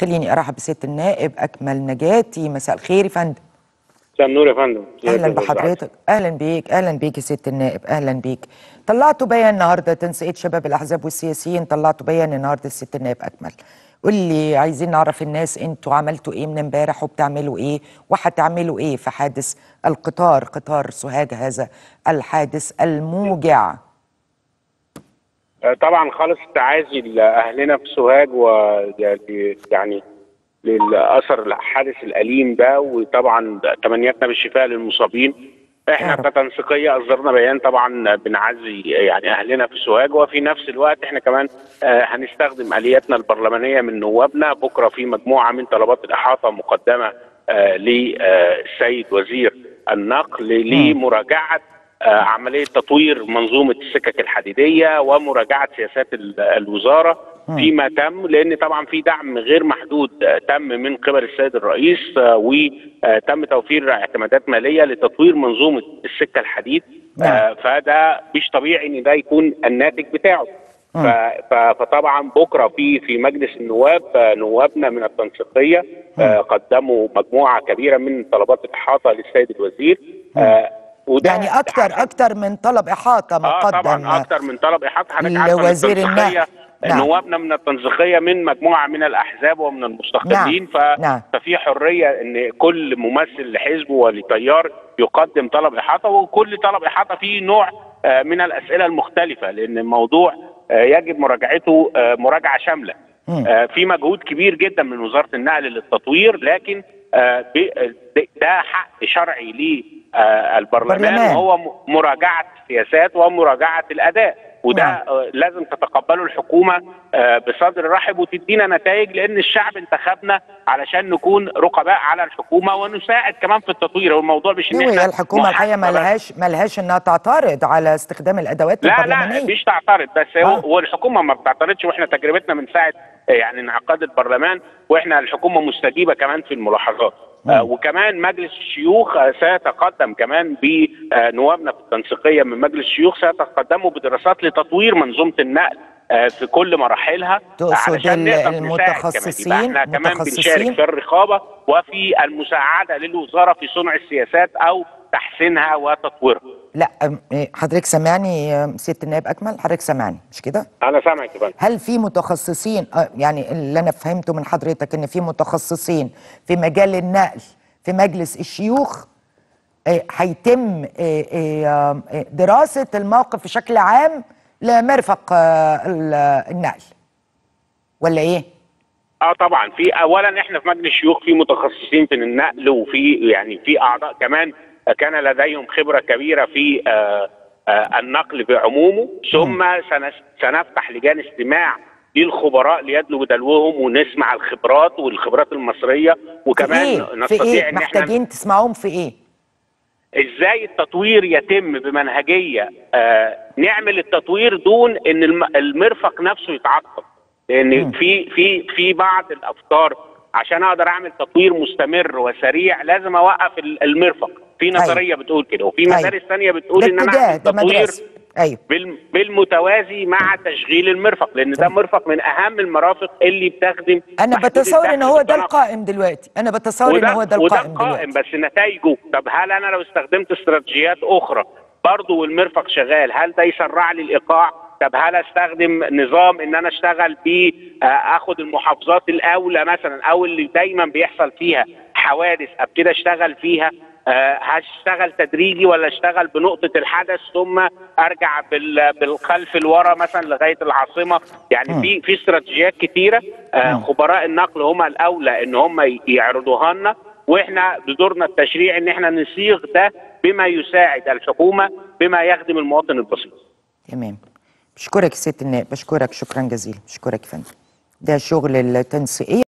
خليني ارحب بست النائب اكمل نجاتي مساء الخير يا فندم مساء النور يا فندم اهلا بحضرتك اهلا بيك اهلا بيك يا ست النائب اهلا بيك طلعتوا بيان النهارده تنسيق شباب الاحزاب والسياسيين طلعتوا بيان النهارده الست النائب اكمل قول لي عايزين نعرف الناس انتوا عملتوا ايه من امبارح وبتعملوا ايه وهتعملوا ايه في حادث القطار قطار سوهاج هذا الحادث الموجع طبعا خالص التعازي لاهلنا في سوهاج و يعني للاثر الحادث الاليم ده وطبعا تمنياتنا بالشفاء للمصابين احنا كتنسيقيه اصدرنا بيان طبعا بنعزي يعني اهلنا في سوهاج وفي نفس الوقت احنا كمان آه هنستخدم الياتنا البرلمانيه من نوابنا بكره في مجموعه من طلبات الاحاطه مقدمه آه للسيد وزير النقل لمراجعه آه عمليه تطوير منظومه السكك الحديديه ومراجعه سياسات الوزاره فيما تم لان طبعا في دعم غير محدود تم من قبل السيد الرئيس وتم توفير اعتمادات ماليه لتطوير منظومه السكه الحديد فده مش طبيعي ان ده يكون الناتج بتاعه فطبعا بكره في في مجلس النواب نوابنا من التنسيقيه قدموا مجموعه كبيره من طلبات الاحاطه للسيد الوزير وده يعني اكتر اكتر من طلب احاطه مقدم اه طبعا اكتر من طلب احاطه حضرتك لوزير النقل نعم. نوابنا من التنسيقيه من مجموعه من الاحزاب ومن المستقلين نعم. ف... نعم. ففي حريه ان كل ممثل لحزبه ولتيار يقدم طلب احاطه وكل طلب احاطه فيه نوع من الاسئله المختلفه لان الموضوع يجب مراجعته مراجعه شامله في مجهود كبير جدا من وزاره النقل للتطوير لكن ده حق شرعي للبرلمان وهو مراجعه السياسات ومراجعه الاداء وده نعم. لازم تتقبله الحكومه بصدر رحب وتدينا نتائج لان الشعب انتخبنا علشان نكون رقباء على الحكومه ونساعد كمان في التطوير والموضوع مش ان احنا الحكومه الحقيقه ما لهاش ما لهاش انها تعترض على استخدام الادوات لا البرلمانيه لا مش تعترض بس آه. والحكومه ما بتعترضش واحنا تجربتنا من ساعه يعني انعقاد البرلمان واحنا الحكومه مستجيبه كمان في الملاحظات آه وكمان مجلس الشيوخ آه سيتقدم كمان بنوابنا في التنسيقيه من مجلس الشيوخ سيتقدموا بدراسات لتطوير منظومه النقل آه في كل مراحلها علشان المتخصصين احنا كمان بنشارك في الرقابه وفي المساعده للوزاره في صنع السياسات او تحسينها وتطويرها لا حضرتك سامعني ست النائب اكمل حضرتك سامعني مش كده انا سامعك يا هل في متخصصين يعني اللي انا فهمته من حضرتك ان في متخصصين في مجال النقل في مجلس الشيوخ هيتم دراسه الموقف بشكل عام لمرفق النقل ولا ايه اه طبعا في اولا احنا في مجلس الشيوخ في متخصصين في النقل وفي يعني في اعضاء كمان كان لديهم خبرة كبيرة في آآ آآ النقل بعمومه ثم سنفتح لجان استماع للخبراء ليدلوا بدلوهم ونسمع الخبرات والخبرات المصرية وكمان إيه؟ نستطيع في إيه؟ ان احنا محتاجين تسمعوهم في ايه؟ ازاي التطوير يتم بمنهجية نعمل التطوير دون ان المرفق نفسه يتعطل لان في في في بعض الافكار عشان اقدر اعمل تطوير مستمر وسريع لازم اوقف المرفق في نظريه أيوة. بتقول كده وفي مدارس أيوة. ثانيه بتقول ان انا اعمل تطوير أيوة. بالمتوازي مع تشغيل المرفق لان ده مرفق من اهم المرافق اللي بتخدم انا بتصور ان هو ده القائم دلوقتي انا بتصور ان هو ده القائم وده القائم بس نتائجه طب هل انا لو استخدمت استراتيجيات اخرى برضه والمرفق شغال هل ده يسرع لي الايقاع طب هل استخدم نظام ان انا اشتغل بيه اخد المحافظات الاولى مثلا او اللي دايما بيحصل فيها حوادث ابتدي اشتغل فيها أه هشتغل تدريجي ولا اشتغل بنقطه الحدث ثم ارجع بالخلف لورا مثلا لغايه العاصمه يعني في في استراتيجيات كتيره أه خبراء النقل هم الاولى ان هم يعرضوها لنا واحنا بدورنا التشريعي ان احنا نصيغ ده بما يساعد الحكومه بما يخدم المواطن البسيط. تمام. بشكرك ست النائب بشكرك شكرا جزيلا بشكرك يا فندم. ده شغل التنسيقيه